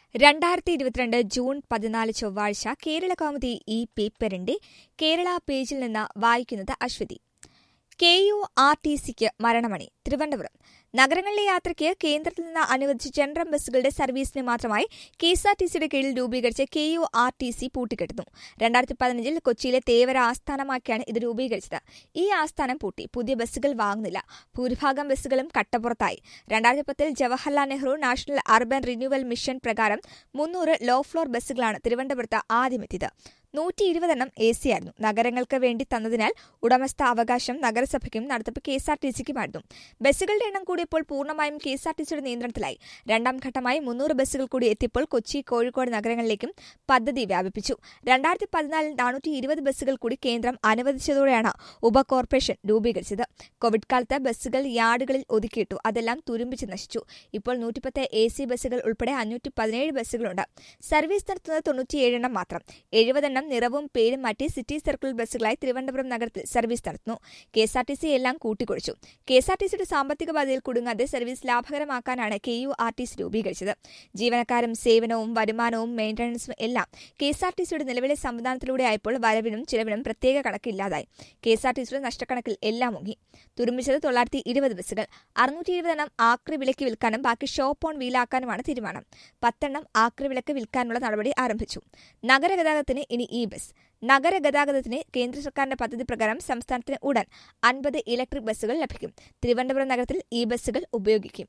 രണ്ടായിരത്തി ഇരുപത്തിരണ്ട് ജൂൺ പതിനാല് ചൊവ്വാഴ്ച കേരള കൗമുദി ഈ പേപ്പറിന്റെ കേരള പേജിൽ നിന്ന് വായിക്കുന്നത് Aswathi K U R T സിക്ക് മരണമണി തിരുവനന്തപുരം നഗരങ്ങളിലെ യാത്രയ്ക്ക് കേന്ദ്രത്തിൽ നിന്ന് അനുവദിച്ച ജനറൽ ബസ്സുകളുടെ സർവീസിന് മാത്രമായി കെ എസ് ആർ ടി സിയുടെ കീഴിൽ രൂപീകരിച്ച K U R T C പൂട്ടിക്കെട്ടുന്നു രണ്ടായിരത്തി പതിനഞ്ചിൽ കൊച്ചിയിലെ തേവര ആസ്ഥാനമാക്കിയാണ് ഇത് രൂപീകരിച്ചത് ഈ ആസ്ഥാനം പൂട്ടി പുതിയ ബസ്സുകൾ വാങ്ങുന്നില്ല ഭൂരിഭാഗം ബസ്സുകളും കട്ടപ്പുറത്തായി രണ്ടായിരത്തി പത്തിൽ Jawaharlal Nehru national urban renewal mission പ്രകാരം മുന്നൂറ് ലോ ഫ്ലോർ ബസ്സുകളാണ് തിരുവനന്തപുരത്ത് ആദ്യമെത്തിയത് നൂറ്റി ഇരുപതെണ്ണം എ സി ആയിരുന്നു നഗരങ്ങൾക്ക് വേണ്ടി തന്നതിനാൽ ഉടമസ്ഥ അവകാശം നഗരസഭയ്ക്കും നടത്തിപ്പ് കെ എസ് ആർ ടി സിക്കുമായിരുന്നു ബസ്സുകളുടെ എണ്ണം കൂടിയപ്പോൾ പൂർണ്ണമായും കെ എസ് ആർ ടി സിയുടെ നിയന്ത്രണത്തിലായി രണ്ടാം ഘട്ടമായി മുന്നൂറ് ബസ്സുകൾ കൂടി എത്തിയപ്പോൾ കൊച്ചി കോഴിക്കോട് നഗരങ്ങളിലേക്കും പദ്ധതി വ്യാപിപ്പിച്ചു രണ്ടായിരത്തി പതിനാലിൽ നാനൂറ്റി ഇരുപത് ബസ്സുകൾ കൂടി കേന്ദ്രം അനുവദിച്ചതോടെയാണ് ഉപകോർപ്പറേഷൻ രൂപീകരിച്ചത് കോവിഡ് കാലത്ത് ബസ്സുകൾ യാർഡുകളിൽ ഒതുക്കിയിട്ടു അതെല്ലാം തുരുമ്പിച്ച് നശിച്ചു ഇപ്പോൾ നൂറ്റിപ്പത്ത് എ സി ബസ്സുകൾ ഉൾപ്പെടെ അഞ്ഞൂറ്റി പതിനേഴ് ബസ്സുകളുണ്ട് സർവീസ് നടത്തുന്നത് തൊണ്ണൂറ്റിയേഴെണ്ണം മാത്രം എഴുപതെണ്ണം നിറവും പേരും മാറ്റി സിറ്റി സർക്കിൾ ബസ്സുകളായി തിരുവനന്തപുരം നഗരത്തിൽ സർവീസ് നടത്തുന്നു K S R T C എല്ലാം കൂട്ടിക്കുഴിച്ചു കെ എസ് ആർ ടി സിയുടെ സാമ്പത്തിക ബാധ്യതയിൽ കുടുങ്ങാതെ സർവീസ് ലാഭകരമാക്കാനാണ് K U R T C രൂപീകരിച്ചത് ജീവനക്കാരും സേവനവും വരുമാനവും മെയിന്റനൻസും എല്ലാം കെ എസ് ആർ ടി സിയുടെ നിലവിലെ സംവിധാനത്തിലൂടെ ആയപ്പോൾ വരവിനും ചിലവിനും പ്രത്യേക കണക്കില്ലാതായി കെ എസ് ആർ ടി സിയുടെ നഷ്ടക്കണക്കിൽ എല്ലാം മുങ്ങി തുരുമ്പിച്ചത് തൊള്ളായിരത്തി ഇരുപത് ബസ്സുകൾ അറുന്നൂറ്റി ഇരുപതെണ്ണം ആക്രി വിലയ്ക്ക് വിൽക്കാനും ബാക്കി ഷോപ്പ് ഓൺ വീലാക്കാനുമാണ് തീരുമാനം പത്തെണ്ണം ആക്രി വിലക്ക് വിൽക്കാനുള്ള നടപടി ആരംഭിച്ചു നഗരഗതാഗതത്തിന് ഇനി ഇ ബസ് നഗരഗതാഗതത്തിന് കേന്ദ്ര സർക്കാരിന്റെ പദ്ധതി പ്രകാരം സംസ്ഥാനത്തിന് ഉടൻ അൻപത് ഇലക്ട്രിക് ബസ്സുകൾ ലഭിക്കും തിരുവനന്തപുരം നഗരത്തിൽ ഇ ബസ്സുകൾ ഉപയോഗിക്കും